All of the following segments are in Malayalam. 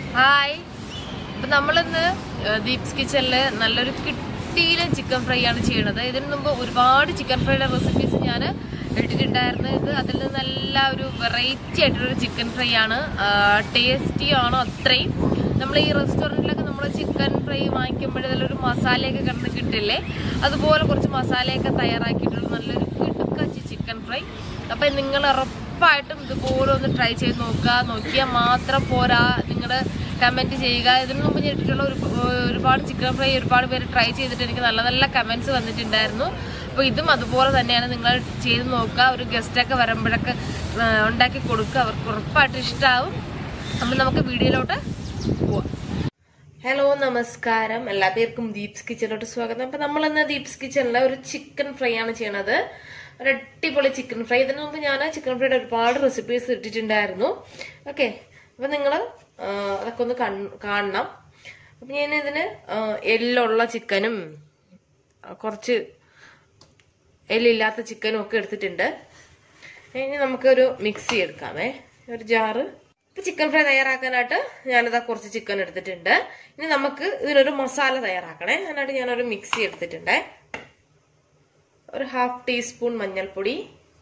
ഹായ് അപ്പൊ നമ്മളിന്ന് ദീപ്സ് കിച്ചണില് നല്ലൊരു കിട്ടിയിലെ ചിക്കൻ ഫ്രൈ ആണ് ചെയ്യണത് ഇതിനു മുമ്പ് ഒരുപാട് ചിക്കൻ ഫ്രൈയുടെ റെസിപ്പീസ് ഞാൻ ഇട്ടിട്ടുണ്ടായിരുന്നു ഇത് അതിൽ നിന്ന് നല്ല ഒരു വെറൈറ്റി ആയിട്ടുള്ളൊരു ചിക്കൻ ഫ്രൈ ആണ് ടേസ്റ്റി ആണോ അത്രയും നമ്മൾ ഈ റെസ്റ്റോറൻറ്റിലൊക്കെ നമ്മൾ ചിക്കൻ ഫ്രൈ വാങ്ങിക്കുമ്പോൾ അതിലൊരു മസാലയൊക്കെ കിടന്ന് കിട്ടില്ലേ അതുപോലെ കുറച്ച് മസാലയൊക്കെ തയ്യാറാക്കിയിട്ടുള്ള നല്ലൊരു കിടുക്കാച്ചി ചിക്കൻ ഫ്രൈ അപ്പൊ നിങ്ങൾ ഉറപ്പായിട്ടും ഇതുപോലെ ഒന്ന് ട്രൈ ചെയ്ത് നോക്കുക നോക്കിയാൽ മാത്രം പോരാ നിങ്ങൾ കമന്റ് ചെയ്യുക ഇതിനു മുമ്പ് ഞാൻ ഇട്ടിട്ടുള്ള ഒരു ഒരുപാട് ചിക്കൻ ഫ്രൈ ഒരുപാട് പേര് ട്രൈ ചെയ്തിട്ട് എനിക്ക് നല്ല നല്ല കമന്റ്സ് വന്നിട്ടുണ്ടായിരുന്നു അപ്പോൾ ഇതും അതുപോലെ തന്നെയാണ് നിങ്ങൾ ചെയ്ത് നോക്കുക ഒരു ഗസ്റ്റൊക്കെ വരുമ്പോഴൊക്കെ ആ, ഉണ്ടാക്കി കൊടുക്കുക അവർക്ക് ഉറപ്പായിട്ട് ഇഷ്ടമാവും അപ്പം നമുക്ക് വീഡിയോയിലോട്ട് പോവാം ഹലോ നമസ്കാരം എല്ലാ പേർക്കും ദീപ്സ് കിച്ചണിലോട്ട് സ്വാഗതം അപ്പൊ നമ്മൾ ഇന്ന് ദീപ്സ് കിച്ചണിലെ ഒരു ചിക്കൻ ഫ്രൈ ആണ് ചെയ്യണത് ഒരു അടിപൊളി ചിക്കൻ ഫ്രൈ ഇതിനു മുമ്പ് ഞാൻ ചിക്കൻ ഫ്രൈയുടെ ഒരുപാട് റെസിപ്പീസ് ഇട്ടിട്ടുണ്ടായിരുന്നു ഓക്കെ അപ്പൊ നിങ്ങൾ അതൊക്കെ ഒന്ന് കൺ- കാണണം അപ്പൊ ഞാൻ ഇതിന് ആ, എല്ലുള്ള ചിക്കനും ആ, കുറച്ച് എല്ലില്ലാത്ത ചിക്കനും ഒക്കെ എടുത്തിട്ടുണ്ട് ഇനി നമുക്കൊരു മിക്സി എടുക്കാമേ ഒരു ജാറ് ഇപ്പൊ ചിക്കൻ ഫ്രൈ തയ്യാറാക്കാനായിട്ട് ഞാനിതാ കുറച്ച് ചിക്കൻ എടുത്തിട്ടുണ്ട് ഇനി നമുക്ക് ഇതിനൊരു മസാല തയ്യാറാക്കണേ അതിനായിട്ട് ഞാനൊരു മിക്സി എടുത്തിട്ടുണ്ട് ഒരു ഹാഫ് ടീസ്പൂൺ മഞ്ഞൾപ്പൊടി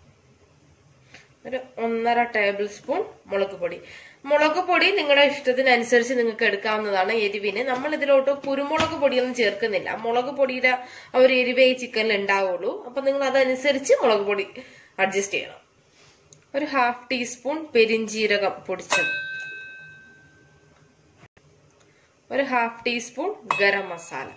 ഒരു ഒന്നര ടേബിൾ സ്പൂൺ മുളക് പൊടി മുളക് പൊടി നിങ്ങളുടെ ഇഷ്ടത്തിനനുസരിച്ച് നിങ്ങൾക്ക് എടുക്കാവുന്നതാണ് എരിവിന് നമ്മൾ ഇതിലോട്ട് കുരുമുളക് പൊടിയൊന്നും ചേർക്കുന്നില്ല മുളക് പൊടിയുടെ ആ ഒരു എരിവേ ഈ ചിക്കനിൽ ഉണ്ടാവുള്ളൂ അപ്പൊ നിങ്ങൾ അതനുസരിച്ച് മുളക് പൊടി അഡ്ജസ്റ്റ് ചെയ്യണം ഒരു ഹാഫ് ടീസ്പൂൺ പെരിഞ്ജീരകം പൊടിച്ചത് ഒരു ഹാഫ് ടീസ്പൂൺ ഗരം മസാല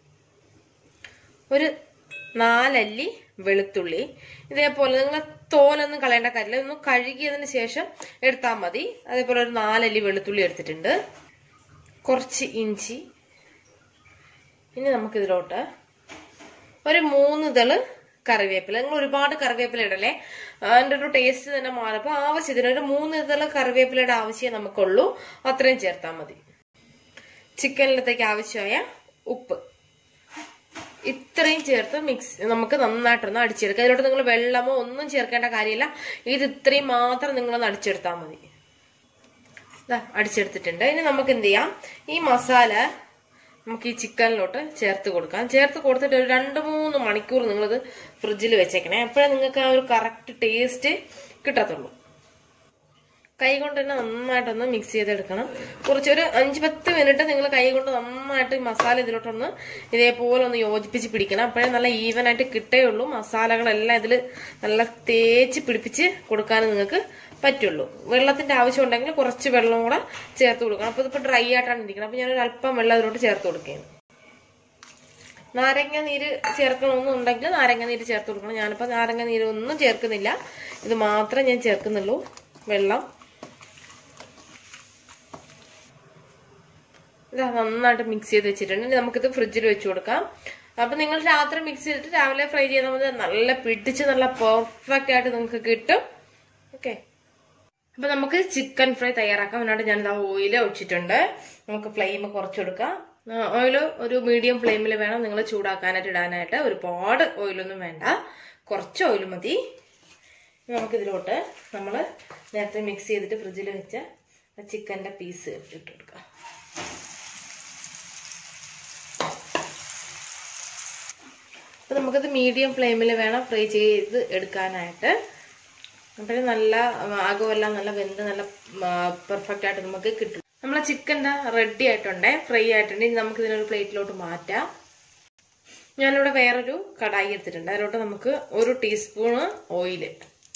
ഒരു നാലല്ലി വെളുത്തുള്ളി ഇതേപോലെ നിങ്ങൾ തോലൊന്നും കളയേണ്ട കാര്യമില്ല ഒന്ന് കഴുകിയതിന് ശേഷം എടുത്താൽ മതി അതേപോലെ ഒരു നാലല്ലി വെളുത്തുള്ളി എടുത്തിട്ടുണ്ട് കുറച്ച് ഇഞ്ചി ഇനി നമുക്കിതിലോട്ട് ഒരു മൂന്ന് ഇതള് കറിവേപ്പില നിങ്ങൾ ഒരുപാട് കറിവേപ്പില ഇടല്ലേ അതിന്റെ ഒരു ടേസ്റ്റ് തന്നെ മാറപ്പോ ആവശ്യത്തിന് ഒരു മൂന്ന് ഇതള് കറിവേപ്പിലയുടെ ആവശ്യമേ നമുക്കുള്ളൂ അത്രയും ചേർത്താൽ മതി ചിക്കനിലത്തേക്ക് ആവശ്യമായ ഉപ്പ് ഇത്രയും ചേർത്ത് മിക്സ് നമുക്ക് നന്നായിട്ടൊന്ന് അടിച്ചെടുക്കാം ഇതിലോട്ട് നിങ്ങൾ വെള്ളമോ ഒന്നും ചേർക്കേണ്ട കാര്യമില്ല ഇത് ഇത്രയും മാത്രം നിങ്ങളൊന്ന് അടിച്ചെടുത്താൽ മതി ദാ അടിച്ചെടുത്തിട്ടുണ്ട് ഇനി നമുക്ക് എന്ത് ചെയ്യാം ഈ മസാല നമുക്ക് ഈ ചിക്കനിലോട്ട് ചേർത്ത് കൊടുക്കാം ചേർത്ത് കൊടുത്തിട്ട് ഒരു രണ്ട് മൂന്ന് മണിക്കൂർ നിങ്ങളിത് ഫ്രിഡ്ജിൽ വെച്ചേക്കണേ അപ്പോഴേ നിങ്ങൾക്ക് ആ ഒരു കറക്റ്റ് ടേസ്റ്റ് കിട്ടത്തുള്ളൂ കൈ കൊണ്ട് തന്നെ നന്നായിട്ടൊന്ന് മിക്സ് ചെയ്തെടുക്കണം കുറച്ചൊരു അഞ്ച് പത്ത് മിനിറ്റ് നിങ്ങൾ കൈ കൊണ്ട് നന്നായിട്ട് ഈ മസാല ഇതിലോട്ടൊന്ന് ഇതേപോലെ ഒന്ന് യോജിപ്പിച്ച് പിടിക്കണം അപ്പോഴേ നല്ല ഈവൻ ആയിട്ട് കിട്ടേയുള്ളൂ മസാലകളെല്ലാം ഇതിൽ നല്ല തേച്ച് പിടിപ്പിച്ച് കൊടുക്കാൻ നിങ്ങൾക്ക് പറ്റുള്ളൂ വെള്ളത്തിന്റെ ആവശ്യം ഉണ്ടെങ്കിൽ കുറച്ച് വെള്ളം കൂടെ ചേർത്ത് കൊടുക്കണം അപ്പൊ ഇതിപ്പോ ഡ്രൈ ആയിട്ടാണ് ഇരിക്കണം അപ്പൊ ഞാനൊരു അല്പം വെള്ളം ഇതിലോട്ട് ചേർത്ത് കൊടുക്കുകയാണ് നാരങ്ങ നീര് ചേർക്കണമെന്നുണ്ടെങ്കിൽ നാരങ്ങ നീര് ചേർത്ത് കൊടുക്കണം ഞാനിപ്പോ നാരങ്ങ നീര് ഒന്നും ചേർക്കുന്നില്ല ഇത് മാത്രമേ ഞാൻ ചേർക്കുന്നുള്ളൂ വെള്ളം ഇതാ നന്നായിട്ട് മിക്സ് ചെയ്ത് വെച്ചിട്ടുണ്ട് ഇനി നമുക്കിത് ഫ്രിഡ്ജിൽ വെച്ച് കൊടുക്കാം അപ്പൊ നിങ്ങൾ രാത്രി മിക്സ് ചെയ്തിട്ട് രാവിലെ ഫ്രൈ ചെയ്താൽ മതി നല്ല പിടിച്ച് നല്ല പെർഫെക്റ്റ് ആയിട്ട് നിങ്ങൾക്ക് കിട്ടും ഓക്കെ അപ്പൊ നമുക്ക് ചിക്കൻ ഫ്രൈ തയ്യാറാക്കാം അതിനായിട്ട് ഞാൻ ഇതാ ഓയിൽ ഒഴിച്ചിട്ടുണ്ട് നമുക്ക് ഫ്ലെയിം കുറച്ചെടുക്കാം ഓയിൽ ഒരു മീഡിയം ഫ്ലെയിമിൽ വേണം നിങ്ങൾ ചൂടാക്കാനായിട്ട് ഇടാനായിട്ട് ഒരുപാട് ഓയിലൊന്നും വേണ്ട കുറച്ച് ഓയിൽ മതി നമുക്കിതിലോട്ട് നമ്മൾ നേരത്തെ മിക്സ് ചെയ്തിട്ട് ഫ്രിഡ്ജിൽ വെച്ച ചിക്കൻ്റെ പീസ് ഇട്ട് കൊടുക്കാം അപ്പം നമുക്കത് മീഡിയം ഫ്ലെയിമിൽ വേണം ഫ്രൈ ചെയ്ത് എടുക്കാനായിട്ട് അപ്പോഴും നല്ല ആകുമെല്ലാം നല്ല വെന്ത് നല്ല പെർഫെക്റ്റ് ആയിട്ട് നമുക്ക് കിട്ടും നമ്മളെ ചിക്കൻ റെഡി ആയിട്ടുണ്ട് ഫ്രൈ ആയിട്ടുണ്ട് ഇനി നമുക്ക് ഇതിനൊരു പ്ലേറ്റിലോട്ട് മാറ്റാം ഞാനിവിടെ വേറൊരു കടായി എടുത്തിട്ടുണ്ട് അതിലോട്ട് നമുക്ക് ഒരു ടീസ്പൂണ് ഓയില്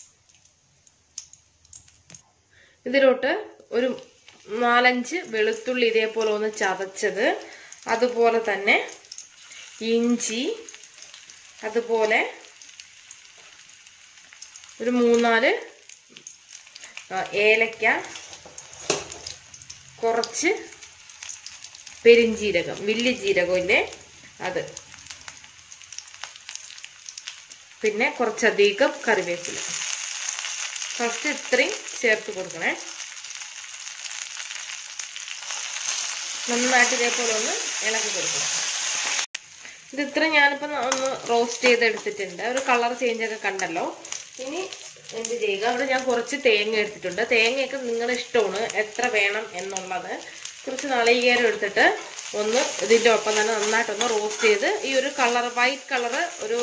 ഇതിലോട്ട് ഒരു നാലഞ്ച് വെളുത്തുള്ളി ഇതേപോലെ ഒന്ന് ചതച്ചത് അതുപോലെ തന്നെ ഇഞ്ചി അതുപോലെ ഒരു മൂന്നാല് ആ, ഏലക്ക കുറച്ച് പെരിഞ്ജീരകം വലിയ ജീരകം ഇല്ലേ അത് പിന്നെ കുറച്ചധികം കറിവേപ്പില ഫസ്റ്റ് ഇത്രയും ചേർത്ത് കൊടുക്കണേ നന്നായിട്ട് ഇതേപോലെ ഒന്ന് ഇളക്കി കൊടുക്കണം ഇത് ഇത്ര ഞാനിപ്പോ ഒന്ന് റോസ്റ്റ് ചെയ്തെടുത്തിട്ടുണ്ട് ഒരു കളർ ചേഞ്ച് ഒക്കെ കണ്ടല്ലോ ഇനി എന്ത് ചെയ്യുക അവിടെ ഞാൻ കുറച്ച് തേങ്ങ എടുത്തിട്ടുണ്ട് തേങ്ങയൊക്കെ നിങ്ങളുടെ ഇഷ്ടമാണ് എത്ര വേണം എന്നുള്ളത് കുറച്ച് നാളികേരം എടുത്തിട്ട് ഒന്ന് ഇതിൻ്റെ ഒപ്പം തന്നെ നന്നായിട്ടൊന്ന് റോസ്റ്റ് ചെയ്ത് ഈ ഒരു കളർ വൈറ്റ് കളറ് ഒരു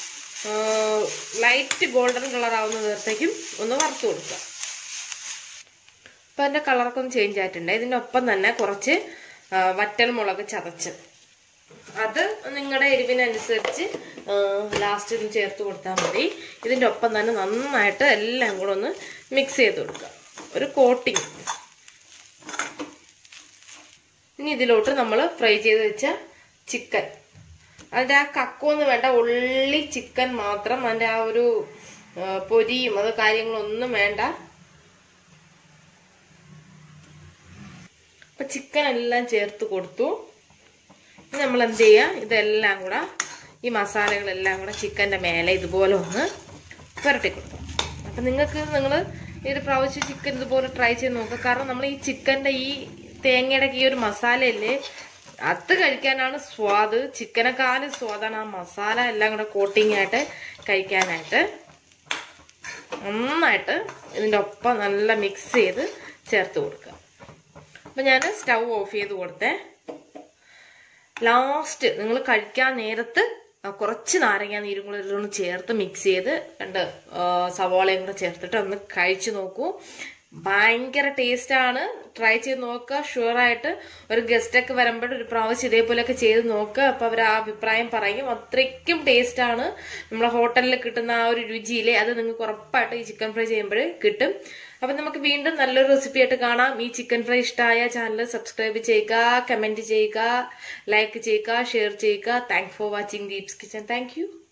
ലൈറ്റ് ഗോൾഡൻ കളർ ആവുന്ന നേരത്തേക്കും ഒന്ന് വറുത്ത് കൊടുക്കുക അപ്പം അതിൻ്റെ കളറൊക്കെ ഒന്ന് ചേഞ്ച് ആയിട്ടുണ്ട് ഇതിൻ്റെ ഒപ്പം തന്നെ കുറച്ച് ആ, വറ്റൽ മുളക് ചതച്ച് അത് നിങ്ങളുടെ എരിവിനനുസരിച്ച് ലാസ്റ്റ് ഒന്ന് ചേർത്ത് കൊടുത്താൽ മതി ഇതിൻ്റെ ഒപ്പം തന്നെ നന്നായിട്ട് എല്ലാം കൂടെ ഒന്ന് മിക്സ് ചെയ്ത് കൊടുക്കുക ഒരു കോട്ടിങ് ഇനി ഇതിലോട്ട് നമ്മൾ ഫ്രൈ ചെയ്ത് വെച്ച ചിക്കൻ അതിൻ്റെ ആ കക്കോന്ന് വേണ്ട ഉള്ളി ചിക്കൻ മാത്രം അതിൻ്റെ ആ ഒരു ആ, പൊരിയും അത് കാര്യങ്ങളൊന്നും വേണ്ട അപ്പൊ ചിക്കൻ എല്ലാം ചേർത്ത് കൊടുത്തു ഇനി നമ്മൾ എന്ത് ചെയ്യുക ഇതെല്ലാം കൂടെ ഈ മസാലകളെല്ലാം കൂടെ ചിക്കൻ്റെ മേലെ ഇതുപോലെ ഒന്ന് പുരട്ടി കൊടുക്കും അപ്പം നിങ്ങൾക്ക് നിങ്ങൾ ഒരു പ്രാവശ്യം ചിക്കൻ ഇതുപോലെ ട്രൈ ചെയ്ത് നോക്കുക കാരണം നമ്മൾ ഈ ചിക്കൻ്റെ ഈ തേങ്ങയുടെ ഈ ഒരു മസാലയല്ലേ അത് കഴിക്കാനാണ് സ്വാദ് ചിക്കനെക്കാളും സ്വാദാണ് ആ മസാല എല്ലാം കൂടെ കോട്ടിങ് ആയിട്ട് കഴിക്കാനായിട്ട് നന്നായിട്ട് ഇതിൻ്റെ ഒപ്പം നല്ല മിക്സ് ചെയ്ത് ചേർത്ത് കൊടുക്കുക അപ്പം ഞാൻ സ്റ്റൗ ഓഫ് ചെയ്ത് കൊടുത്തേ ലാസ്റ്റ് നിങ്ങൾ കഴിക്കാൻ നേരത്ത് ആ കുറച്ച് നാരങ്ങ നീരും കൂടെ ഇതിലൊന്ന് ചേർത്ത് മിക്സ് ചെയ്ത് രണ്ട് ആ, സവാളയും കൂടെ ചേർത്തിട്ട് ഒന്ന് കഴിച്ചു നോക്കൂ ഭയങ്കര ടേസ്റ്റാണ് ട്രൈ ചെയ്ത് നോക്കുക ഷുവറായിട്ട് ഒരു ഗസ്റ്റ് ഒക്കെ വരുമ്പോൾ ഒരു പ്രാവശ്യം ഇതേപോലെയൊക്കെ ചെയ്ത് നോക്കുക അപ്പൊ അവർ ആ അഭിപ്രായം പറയും അത്രയ്ക്കും ടേസ്റ്റാണ് നമ്മളെ ഹോട്ടലിൽ കിട്ടുന്ന ആ ഒരു രുചിയിലെ അത് നിങ്ങൾക്ക് ഉറപ്പായിട്ട് ഈ ചിക്കൻ ഫ്രൈ ചെയ്യുമ്പോൾ കിട്ടും അപ്പൊ നമുക്ക് വീണ്ടും നല്ലൊരു റെസിപ്പി ആയിട്ട് കാണാം ഈ ചിക്കൻ ഫ്രൈ ഇഷ്ടമായ ചാനൽ സബ്സ്ക്രൈബ് ചെയ്യുക കമന്റ് ചെയ്യുക ലൈക്ക് ചെയ്യുക ഷെയർ ചെയ്യുക thank for watching Deeps kitchen thank U